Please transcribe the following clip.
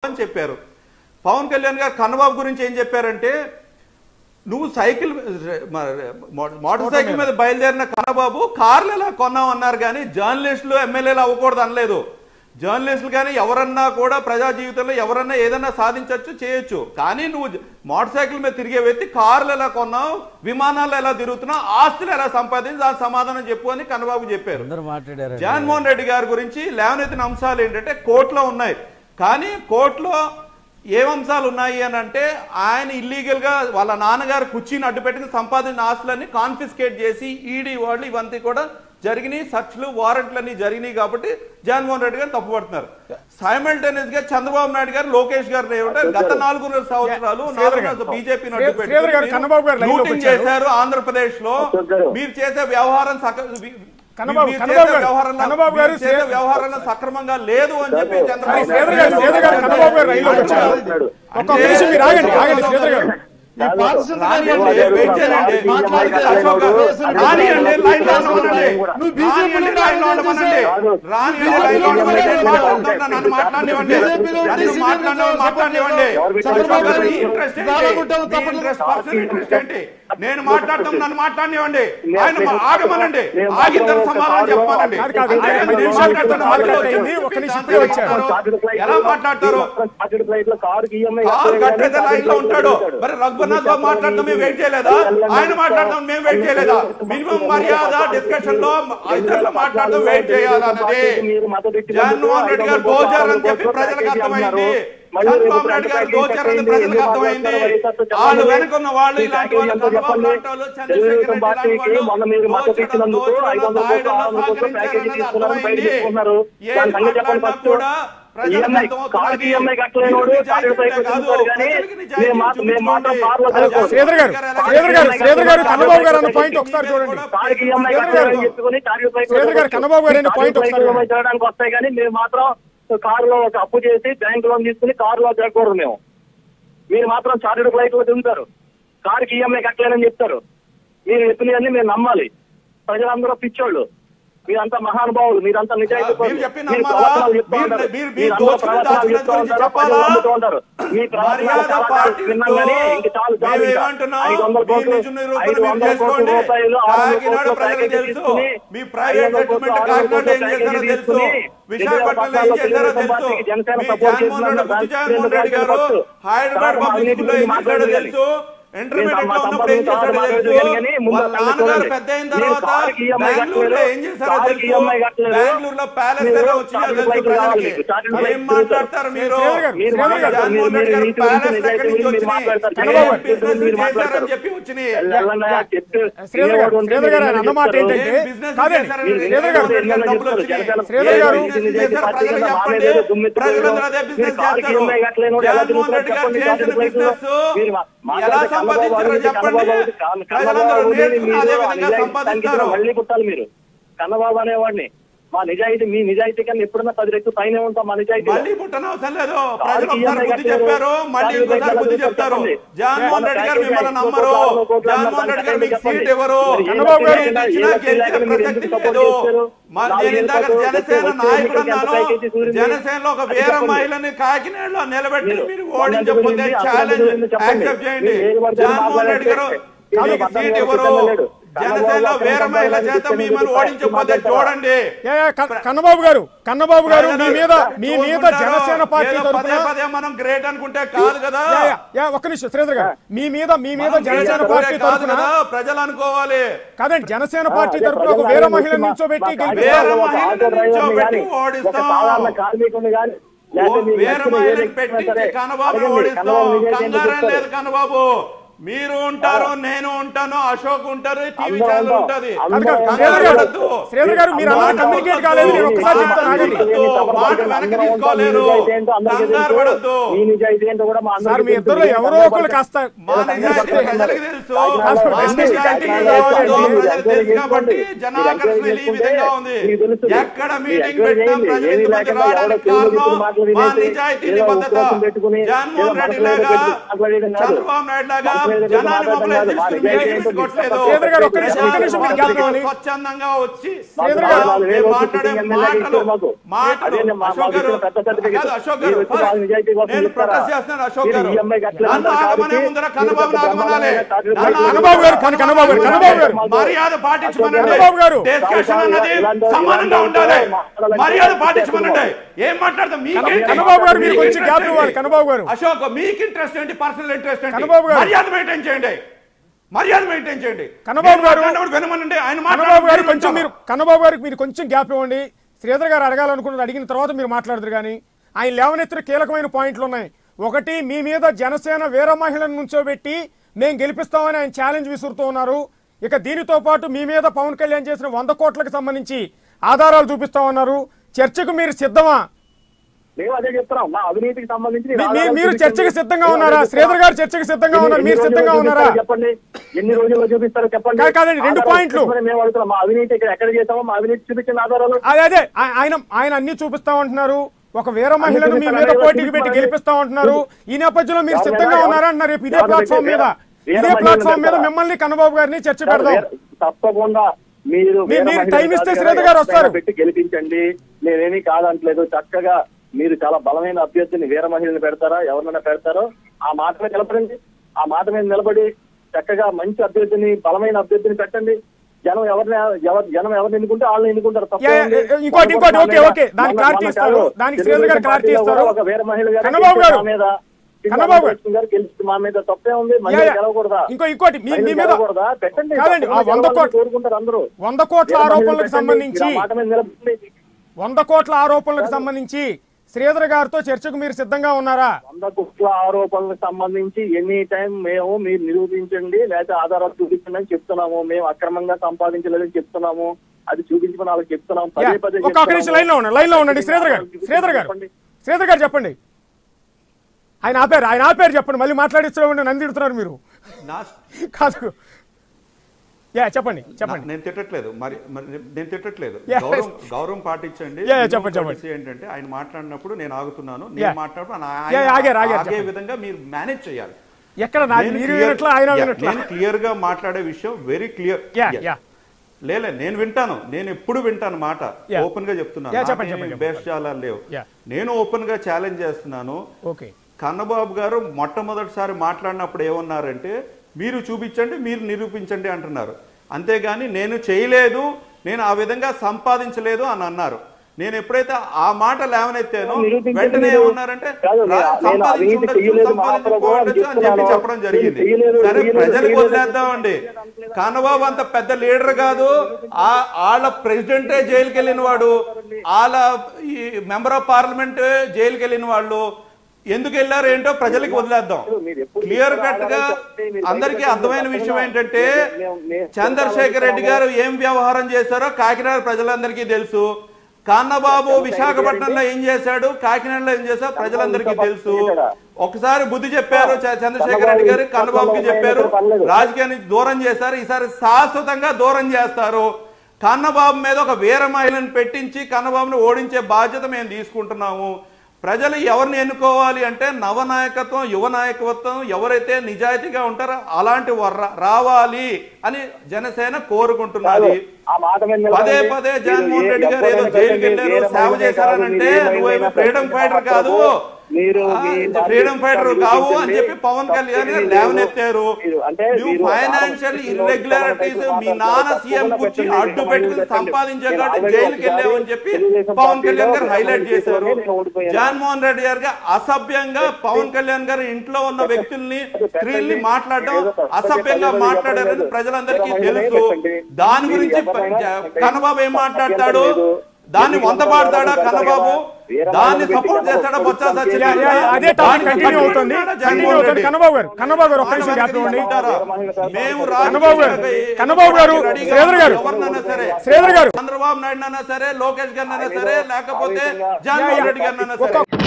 అని చెప్పారు పవన్ కళ్యాణ్ గారు కన్నబాబు గురించి ఏం చెప్పారంటే నువ్వు సైకిల్ మో- మోటార్ సైకిల్ మీద బయలుదేరిన కన్నబాబు కార్లు ఎలా కొన్నావు అన్నారు కానీ జర్నలిస్టులు ఎమ్మెల్యేలు అవ్వకూడదు అనలేదు జర్నలిస్టులు కానీ ఎవరన్నా కూడా ప్రజా జీవితంలో ఎవరన్నా ఏదన్నా సాధించవచ్చు చేయొచ్చు కానీ నువ్వు జ- మోటార్ సైకిల్ మీద తిరిగే వ్యక్తి కార్లు ఎలా కొన్నావు విమానాలు ఎలా తిరుగుతున్నావు ఆస్తులు ఎలా సంపాదించి దాని సమాధానం చెప్పు అని కన్నబాబు చెప్పారు అందరూ మాట్లాడారు జగన్మోహన్ రెడ్డి గారి గురించి లేవనెత్తిన అంశాలు ఏంటంటే కోర్టులో ఉన్నాయి కానీ కోర్టులో ఏం అంశాలు ఉన్నాయి అని అంటే ఆయన ఇల్లీగల్ గా వాళ్ళ నాన్నగారు కుర్చీని అడ్డు పెట్టుకుని సంపాదించిన ఆస్తులన్నీ కాన్ఫిస్కేట్ చేసి ఈడీ వాళ్ళు ఇవంతా కూడా జరిగినాయి సర్చ్లు వారెంట్లన్నీ జరిగినాయి కాబట్టి జగన్మోహన్ రెడ్డి గారు తప్పుపడుతున్నారు సైమల్టేనియస్ గా చంద్రబాబు నాయుడు గారు లోకేష్ గారు ఏమంటారు గత నాలుగు సంవత్సరాలు శ్రీధర్ గారు. బీజేపీ శ్రీ- శ్రీధర్ గారు, కన్నబాబు గారు లైన్లోకి లూటింగ్ వచ్చారు. చేశారు ఆంధ్రప్రదేశ్ లో అశోక్ గారు. మీరు చేసే వ్యవహారం సక- మీ- కన్నబాబు- మీరు కన్నబాబు చేసే గారు, వ్యవహారంలో- కన్నబాబు గారు మీరు చేసే శ్రీ- వ్యవహారంలో సక్రమంగా లేదు అని చెప్పి సరే, చంద్రబాబు శ్రీధర్ గారు శ్రీధర్ గారు కన్నబాబు గారు రైల్లోకి వచ్చారు ఒక్క నిమిషం మీరు ఆగండి ఆగండి శ్రీధర్ గారు ఈ పారిశ్రామిక రానియండి, వెయిట్ చేయండి. మాట్లాడితే అశోక్ గారు, రానియండి, లైన్లో ఉండమనండి. నువ్వు బీజేపీలో రానియండి, లైన్లో ఉండమనండి. రానియండి, లైన్లో ఉండమనండి. నేను మాట్లాడుతున్నా, నన్ను మాట్లాడనివ్వండి. బీజేపీలో ఉంటే నన్ను మాట్లాడనివ్వండి, మాట్లాడనివ్వండి. చంద్రబాబు గారు మీ interest ఏంటి? రాలగొట్టాము మీ తప్పదు. interest, personal interest ఏంటి? నేను మాట్లాడతాం నన్ను మాట్లాడనివ్వండి ఆయన మా- ఆగమనండి ఆగిన తర్వాత సమాధానం చెప్పాలండి కాదు, కాదు. ఆయన ఐదు నేను నిమిషాల క్రితం మాట్లాడుతున్నా, కాల్ కట్ అయింది. ఒక్క నిమిషం ఇప్పుడే వచ్చారు. ఎలా మాట్లాడతారు చార్టెడ్ ఫ్లైట్ లో కారుకి ఈఎంఐ కాల్ కట్టేదే లైన్ లో ఉంటాడు మరి రఘునాథ్ బాబు మాట్లాడతాం మేము వెయిట్ చేయలేదా ఆయన మాట్లాడతాం మేము వెయిట్ చేయలేదా మినిమం మర్యాద డిస్కషన్ లో ఇతరులు మాట్లాడడం వెయిట్ చేయాలన్నది జగన్మోహన్ రెడ్డి గారు గోచారు అని చెప్పి ప్రజలకు అర్థమైంది చంద్రబాబు నాయుడు గారు గోచారు అని ప్రజలకు అర్థమైంది వాళ్ళు వెనుకున్న వాళ్ళు ఇలాంటి వాళ్ళు చంద్రబాబు లాంటి వాళ్ళు చంద్రశేఖర్ రెడ్డి లాంటి వాళ్ళు మొన్న మీరు మద్దతు దోచడం, ఇచ్చినందుకు దోచడం, ఐదు వందల కోట్లు ఆరు వందల కోట్లు ప్యాకేజీ తీసుకున్నారని బయట చెప్పుకున్నారు ఏం దాని సంగతి చెప్పండి మాట్లాడినా ఫస్ట్ కూడా ప్రజలకు ఈఎంఐ అర్థమవుతున్నది. కారుకి ఈఎంఐ కట్టలేనోడు మీరు చార్టెడ్ ఫ్లైట్ లో కాదు, తిరుగుతారు కానీ ప్రజలకు నిజాయితీ మేము మాత్రం మేము మాత్రం చూపించుకోండి. కారులో అదే, తిరగకూడదు. శ్రీధర్ గారు శ్రీధర్ గారు శ్రీధర్ గారు కన్నబాబు గారు అన్న పాయింట్ ఒకసారి చూడండి కారుకి ఈఎంఐ శ్రీధర్ గారు. కట్టలేదని చెప్పుకొని చార్టెడ్ ఫ్లైట్ లో శ్రీధర్ గారు, కన్నబాబు గారు అనే పాయింట్ చార్టెడ్ ఒకసారి ఫ్లైట్ లో తిరగడానికి వస్తాయి కానీ మేము మాత్రం కారులో ఒక అప్పు చేసి బ్యాంక్ లోన్ తీసుకుని కారులో తిరగకూడదు మేము మీరు మాత్రం చార్టెడ్ ఫ్లైట్ లో తిరుగుతారు కారుకి ఈఎంఐ కట్టలేనని చెప్తారు మీరు చెప్పినవన్నీ మేము నమ్మాలి ప్రజలందరూ పిచ్చోళ్ళు మీరంతా మహానుభావులు మీరంతా నిజాయితీ మీరు చెప్పి మీరు నమ్మాలా? ప్రవచనాలు చెప్తూ మీరు- ఉంటారు. మీరు- మీరు మీరందరూ దోచుకుని ప్రవచనాలు దాచుకునే చెప్తూ గురించి ఉంటారు, చెప్పాలా? ప్రజలు నమ్ముతూ ఉంటారు. మీ ప్రవచనాలు మర్యాద చాలా పాటిస్తూ విన్నాం కానీ ఇంక చాలు చాలు మేము ఇంకా. ఏమంటున్నాం? ఐదు వందల మీ కోట్లు నిజం నిరూపణ ఐదు మీరు వందల కోట్ల చేసుకోండి. రూపాయలు ఆరు వందల కాకినాడ కోట్ల ప్రజలకు ప్యాకేజీ తెలుసు. తీసుకుని మీ ఐదు ప్రైవేట్ వందల కోట్ల సెటిల్మెంట్ ఆరు వందల కాకినాడలో ఏం కోట్ల చేశారో ప్యాకేజీ తెలుసు తీసుకుని విశాఖపట్నంలో ఏం చేశారో తెలుసు జనసేన మీ సపోర్ట్ జగన్మోహన్ రెడ్డి బుద్ధి జగన్మోహన్ రెడ్డి గారు హైదరాబాద్ పబ్లిక్ స్కూల్లో ఏం చేశాడో తెలుసు ఇంటర్మీడియట్ లో ఉన్నప్పుడు ఏం చేశాడో తెలుసు వాళ్ళ నాన్నగారు పెద్ద అయిన తర్వాత బెంగళూరులో ఏం చేశారో తెలుసు బెంగళూరులో ప్యాలెస్ ఎలా వచ్చినాయో తెలుసు ప్రజలకి ఏం మాట్లాడతారు మీరు శ్రీధర్ గారు, మీరు శ్రీధర్ గారు, జగన్మోహన్ రెడ్డి గారు మీరు ప్యాలెస్ నిజాయితీ ఎక్కడి నుంచి గురించి వచ్చినాయి మాట్లాడతారు. ఏం బిజినెస్ మీరు చేశారని మాట్లాడతారు. చెప్పి వచ్చినాయి శ్రీధర్ గారు శ్రీధర్ గారు ఆయన అన్న మాట ఏంటంటే ఏం బిజినెస్ కాదండి చేశారని శ్రీధర్ గారు జగన్మోహన్ రెడ్డి డబ్బులు వచ్చినాయి. శ్రీధర్ ఏ గారు, బిజినెస్ చేశారో ప్రజలకు చెప్పండి ప్రజలందరూ అదే బిజినెస్ చేస్తారు జగన్మోహన్ రెడ్డి గారు చేసిన బిజినెస్ ఎలా సంపాదించారో చెప్పండి ప్రజలందరూ నేర్చుకుని అదే విధంగా సంపాదిస్తారు మళ్ళీ పుట్టాలి మీరు కన్నబాబు అనేవాడిని మా నిజాయితీ మీ నిజాయితీ కన్నా ఎప్పుడన్నా పది రెట్లు పైన ఉంటాం మా నిజాయితీ మళ్ళీ పుట్టనవసరం లేదు ప్రజలు ఒకసారి బుద్ధి చెప్పారు మళ్ళీ ఇంకోసారి బుద్ధి చెప్తారు జగన్మోహన్ రెడ్డి గారు మిమ్మల్ని నమ్మరు జగన్మోహన్ రెడ్డి గారు మీకు సీట్ ఇవ్వరు చంద్రబాబు గారు సీట్ ఇచ్చినా గెలిచే ప్రసక్తి లేదు మా- నేను ఇందాక జనసేన నాయకుడు అన్నాను జనసేనలో ఒక వేరే మహిళని కాకినాడలో నిలబెట్టి మీరు ఓడించకపోతే ఛాలెంజ్ యాక్సెప్ట్ చేయండి జగన్మోహన్ రెడ్డి గారు మీకు సీట్ ఇవ్వరు జనసేనలో వేరే మహిళ చేత మిమ్మల్ని ఓడించకపోతే చూడండి యా, యా, క- కన్నబాబు గారు కన్నబాబు గారు మీ మీద మీ మీద జనసేన పార్టీ ఏదో తరఫున పదే పదే మనం గ్రేట్ అనుకుంటే కాదు కదా యా, యా, యా, ఒక్క నిమిషం శ్రీధర్ గారు మీ మీద మీ మీద మనం జనసేన great పార్టీ అనుకుంటే కాదు తరఫున కదా ప్రజలు అనుకోవాలి కాదండి జనసేన పార్టీ అదే తరఫున ఒక ప్రజలు వేరే ఆయన మహిళ మా- నిల్చోబెట్టి మా గెలిపిస్తారు వేరే ఒక మహిళని ఆటో డ్రైవర్ని నిల్చోబెట్టి గాని, ఓడిస్తాం. ఒక సాధారణ కార్మికుని గాని, లేకపోతే మీకు వేరే నచ్చిన మహిళని ఏది పెట్టి సరే, కన్నబాబు అడగండి, ఓడిస్తాం కన్నబాబు నిజాయితీ ఏంటో కంగారం చెప్తారు. లేదు కన్నబాబు మీరు ఉంటారు నేను ఉంటాను అశోక్ ఉంటారు టీవీ అందరూ ఛానల్ ఉంటాం. ఉంటది అందరూ కాదు, కాదు, ఉంటాం. శ్రీధర్ గారు పడద్దు. శ్రీధర్ గారు మీరు అందరూ కమ్యూనికేట్ కాలేదు నేను ఒక్కసారి చెప్తాను ఆగండి మాట వెనక్కి తీసుకోలేరు కంగారు పడద్దు మీ నిజాయితీ ఏంటో కూడా మా సార్ అందరికీ మీ ఇద్దరు తెలుసు. ఎవరో ఒకరు కాస్త మా నిజాయితీ ప్రజలకు తెలుసు కాదు, మా business నిజాయితీ category ఏంటో కావాలండి. ప్రజలకు తెలుసు కాబట్టి జనాకర్షణ ఈ విధంగా ఉంది ఎక్కడ మీటింగ్ పెట్టినా ప్రజలు ఇంతమంది రావడానికి కారణం మా నిజాయితీ నిబద్ధత జగన్మోహన్ రెడ్డి లాగా చంద్రబాబు నాయుడు లాగా జనాన్ని మొబలైజ్ మా చేసుకుని నిజాయితీ మీరు ఏంటో తీసుకోవట్లేదు. శ్రీధర్ గారు, ఒక్క నిమిషం, ఒక్క నిమిషం మీరు గ్యాప్ ఇవ్వాలి. స్వచ్ఛందంగా వచ్చి శ్రీధర్ మా- గారు, నాలుగు మేము వేలు మాట్లాడే వచ్చి ఎమ్మెల్యే మాటలు ఇచ్చారు మాకు. మాటలు అదే నేను మా- అశోక్ మాకు గారు ఇచ్చిన పెద్ద certificate. కాదు, అశోక్ మీరు గారు వచ్చి మా నిజాయితీ కోసం నేను చెప్తారా? ప్రొటెస్ట్ చేస్తున్నాను అశోక్ మీరు గారు ఈ అమ్మాయికి అట్లా నన్ను అంటారు ఆగమనే కాబట్టి ముందర కన్నబాబు మీరు ఆగమనాలి కన్నబాబు గారు, నన్ను కన్నబాబు గారు, కన్న- కన్నబాబు గారు, కన్నబాబు గారు. మర్యాద పాటించమనండి కన్నబాబు గారు. డిస్కషన్ అన్నది ఇలాంటి- సమానంగా ఇలాంటి ఉండాలి మాటలు మర్యాద అంటే పాటించమనండి ఏం మాట్లాడతాం మీకేంటి? కన్నబాబు గారు, మీరు మీకు కొంచెం గ్యాప్ interest ఇవ్వాలి, ఏంటి? కన్నబాబు గారు. అశోక్ మీకు ఇంట్రెస్ట్ ఏంటి పర్సనల్ ఇంట్రెస్ట్ ఏంటి కన్నబాబు గారు. మర్యాద మెయింటైన్ చేయండి మర్యాద మెయింటైన్ చేయండి కన్నబాబు నేను గారు. మాట్లాడినప్పుడు వినమనండి ఆయన కన్నబాబు గారు మాట్లాడినప్పుడు కొంచెం మీరు వింటాను. కన్నబాబు గారికి మీరు కొంచెం గ్యాప్ ఇవ్వండి శ్రీధర్ గారు అడగాలనుకున్నది అడిగిన తర్వాత మీరు మాట్లాడదురు కానీ ఆయన లేవనెత్తిన కీలకమైన పాయింట్లు ఉన్నాయి ఒకటి మీ మీద జనసేన వీర మహిళను నుంచోబెట్టి మేము గెలిపిస్తామని ఆయన ఛాలెంజ్ విసురుతూ ఉన్నారు ఇక దీనితో పాటు మీ మీద పవన్ కళ్యాణ్ చేసిన వంద కోట్లకు సంబంధించి ఆధారాలు చూపిస్తా ఉన్నారు చర్చకు మీరు సిద్ధమా మేము అదే చెప్తున్నాం మా అవినీతికి సంబంధించి మీ- మీ- ఆధారాలు మీరు చూపించండి. చర్చకి సిద్ధంగా మేము ఉన్నారా? అదే చెప్తున్నాం. శ్రీధర్ గారు చర్చకి సిద్ధంగా ఎన్ని- ఉన్నారు. మీరు ఎన్ని సిద్ధంగా రోజుల్లో ఉన్నారా? చూపిస్తారో చెప్పండి ఎన్ని రోజుల్లో చూపిస్తారో చెప్పండి కాదు, కాదండి, రెండు ఆధారాలు పాయింట్లు. చూపించమని మేము అడుగుతున్నాం మా అవినీతి ఇక్కడ ఎక్కడ చేసామో మా అవినీతి చూపించిన ఆధారాలు అదే అదే ఆ- ఆయన ఆయన అన్ని చూపిస్తామంటున్నారు ఒక వీర మహిళను మీ మీద పోటీకి పెట్టి గెలిపిస్తామంటున్నారు ఈ నేపథ్యంలో మీరు సిద్ధంగా ఉన్నారా అంటున్నారు రేపు ఇదే ప్లాట్ఫామ్ మీద ఇదే ప్లాట్ఫామ్ మీద మిమ్మల్ని కన్నబాబు గారిని చర్చ పెడదాం తప్పకుండా మీరు మీ- వేరే మీరు మహిళలు టైం ఇస్తే కాదు శ్రీధర్ కదా, గారు వస్తారు. ఎవరినైనా పెట్టి గెలిపించండి నేనేమీ కాదంటలేదు చక్కగా మీరు చాలా బలమైన అభ్యర్థిని వీర మహిళని పెడతారా ఎవరినైనా పెడతారో ఆ మాట మీద నిలబడండి ఆ మాట మీద నిలబడి చక్కగా మంచి అభ్యర్థిని బలమైన అభ్యర్థిని పెట్టండి జనం ఎవరిని ఎవరు జనం ఎవరిని ఎన్నుకుంటే వాళ్ళని ఎన్నుకుంటారు తప్పే యా, యా, ఉంది. ఇంకోటి, ఇంకోటి, ఓకే, మొన్న- ఓకే. దానికి మొన్న- క్లారిటీ మొన్న ఇస్తారు. కాదు. దానికి శ్రీధర్ గారు తెలుగుదేశం క్లారిటీ పార్టీలో ఇస్తారు. ఒక వీర మహిళ గారు కన్నబాబు గారు. మా మీద కన్నబాబు గారు. గారు గెలిచి మా మీద తప్పే ఉంది యా, మహిళలు యా. గెలవకూడదా ఇంకో ఇంకోటి మీ మీ మహిళలు మీద గెలవకూడదా? పెట్టండి కాదండి, ఆ తప్పకుండా వంద గెలవాలని కోట్ల- కోరుకుంటారు అందరూ వంద కోట్ల వీర మహిళలు ఆరోపణలకు పెట్టండి. సంబంధించి మీరు ఆ మాట మీద నిలబడండి. వంద కోట్ల ఆరోపణలకు సంబంధించి శ్రీధర్ గారితో చర్చకు మీరు సిద్ధంగా ఉన్నారా వంద కుట్ల ఆరోపణలకు సంబంధించి ఎనీ టైం మేము మీరు నిరూపించండి లేకపోతే ఆధారాలు చూపించండి అని చెప్తున్నాము మేము అక్రమంగా సంపాదించలేదని చెప్తున్నాము అది చూపించమని వాళ్ళకి చెప్తున్నాం యా, పదే పదే ఒక ఒక్క నిమిషం చెప్తున్నాము. లైన్ లో ఉండండి లైన్ లో ఉండండి శ్రీధర్ గారు శ్రీధర్ గారు చెప్పండి. శ్రీధర్ గారు చెప్పండి ఆయన ఆపారు ఆయన ఆపారు చెప్పండి మళ్ళీ మాట్లాడిస్తున్నామండి నందిడుతున్నారు మీరు నా- కాదు యా చెప్పండి చెప్పండి నా- నేను తిట్టట్లేదు మరి మరి నేను తిట్టట్లేదు Yeah. గౌరవం గౌరవం పాటించండి Yeah, yeah, Minimum చెప్పండి, చెప్పండి. courtesy ఏంటంటే ఆయన మాట్లాడినప్పుడు నేను ఆగుతున్నాను Yeah. నేను మాట్లాడినప్పుడు ఆయన- Yeah, yeah, ఆగారు, ఆగారు, ఆగే చెప్పండి. విధంగా మీరు మేనేజ్ చేయాలి ఎక్కడ నాకు నేను మీరు clear- వినట్లా ఆయన Yeah, వినట్లా నేను క్లియర్ గా మాట్లాడే విషయం వెరీ క్లియర్ యా యా లేలే నేను వింటాను నేను ఎప్పుడు వింటాను మాట Yeah. ఓపెన్ గా చెప్తున్నాను Yeah, చెప్పండి, నాకేమీ చెప్పండి, భేషజాలాలు లేవు Yeah. నేను ఓపెన్ గా ఛాలెంజ్ చేస్తున్నాను ఓకే కన్నబాబు గారు మొట్టమొదటిసారి మాట్లాడినప్పుడు ఏమన్నారంటే మీరు చూపించండి మీరు నిరూపించండి అంటున్నారు అంతేగాని నేను చేయలేదు నేను ఆ విధంగా సంపాదించలేదు అని అన్నారు నేను ఎప్పుడైతే ఆ మాట లేవనెత్తానో నిరూపించండి వెంటనే మీరు. ఏమన్నారంటే కాదు, రా- నేను సంపాదించి అవినీతి ఉండొచ్చు, చేయలేదు, సంపాదించకపోవచ్చు మహాప్రభు అని అని చెప్పి చెప్తున్నాను. చెప్పడం జరిగింది నేను చేయలేదు, సరే చేయలేదు, ప్రజలకు చేయలేదు. వదిలేద్దామండి కన్నబాబు అంత పెద్ద లీడర్ కాదు ఆ- వాళ్ళ ప్రెసిడెంటే జైలుకి వెళ్ళిన వాడు వాళ్ళ ఈ మెంబర్ ఆఫ్ పార్లమెంట్ జైలుకి వెళ్ళిన వాళ్ళు ఎందుకు వెళ్ళారు ఏంటో ప్రజలకు వదిలేద్దాం మీరు ఎప్పుడు క్లియర్ కట్ గా చెప్తే మీరు అందరికీ బయటకు అర్థమైన వస్తున్నా. విషయం ఏంటంటే మేము- మేము- చంద్రశేఖర్ రెడ్డి గారు ఏం వ్యవహారం చేశారో కాకినాడ ప్రజలందరికీ తెలుసు కన్నబాబు విశాఖపట్నంలో ఏం చేశాడు కాకినాడలో ఏం చేశారో ప్రజలందరికీ తెలుసు ఒకసారి బుద్ధి చెప్పారు చ- చంద్రశేఖర్ రెడ్డి గారు కన్నబాబుకి చెప్పారు రాజకీయాన్ని దూరం చేశారు ఈసారి శాశ్వతంగా దూరం చేస్తారు కన్నబాబు మీద ఒక వీర మహిళను పెట్టించి కన్నబాబుని ఓడించే బాధ్యత మేము తీసుకుంటున్నాము ప్రజలు ఎవరిని ఎన్నుకోవాలి అంటే నవనాయకత్వం యువ నాయకత్వం ఎవరైతే నిజాయితీగా ఉంటారో అలాంటి వారు రా- రావాలి అని జనసేన కోరుకుంటున్నది ఆ మాట మీద నిలబడండి. పదే పదే మీరు జగన్మోహన్ ఏ- రెడ్డి గారు ఏదో ఎవరైనా జైలుకి పెట్టండి, వెళ్ళారు వేరే సేవ మహిళనే చేశారనంటే కాదు, మీరు నువ్వేమో ఏమైనా ఫ్రీడమ్ పెట్టండి, ఫైటర్ కాదు మీరు ఆ, మీ ఇంత ఫ్రీడమ్ ఫైటర్ పార్టీ కావు అని చూపించండి. చెప్పి పవన్ కళ్యాణ్ గారు తప్పేమీ లేవనెత్తారు లేదు. మీరు అంటే నువ్వు మీరు ఫైనాన్షియల్ ఆలోచించి ఇర్రెగ్యులారిటీస్ మాట్లాడుతున్నారు. మీ నాన్న తప్పకుండా సీఎం కూర్చి పెట్టండి, అడ్డు మీరు పెట్టుకుని పెట్టండి. సంపాదించారు నేను కాబట్టి ఆల్రెడీ జైలుకి ఒకసారి వెళ్ళామని చెప్పి తెలుగుదేశం పవన్ కళ్యాణ్ గారు పార్టీలో హైలైట్ ఒక చేశారు నేను ఓడిపోయాను. జగన్మోహన్ రెడ్డి గారికి అసభ్యంగా పవన్ కళ్యాణ్ గారు ఇంట్లో ఉన్న వ్యక్తుల్ని స్త్రీల్ని మాట్లాడడం అసభ్యంగా మాట్లాడారని ప్రజలందరికీ తెలుసు దాని గురించి ప- జ- కన్నబాబు ఏం మాట్లాడతాడు దాన్ని వంద పాడతాడా కన్నబాబు దాన్ని సపోర్ట్ చేస్తాడా బొత్స యా, సత్యనారాయణ యా, అదే టాపిక్ కంటిన్యూ అవుతుంది కంటిన్యూ అవుతుంది కన్నబాబు గారు కన్నబాబు గారు ఒక్క నిమిషం గ్యాప్ ఇవ్వండి మేము కన్నబాబు గారు, రాజకీయ- కన్నబాబు గారు, రెడీగా శ్రీధర్ గారు, ఎవరినైనా సరే శ్రీధర్ గారు చంద్రబాబు నాయుడు అన్నా సరే లోకేష్ గారినైనా సరే లేకపోతే జగన్మోహన్ రెడ్డి గారినైనా సరే ఒక్క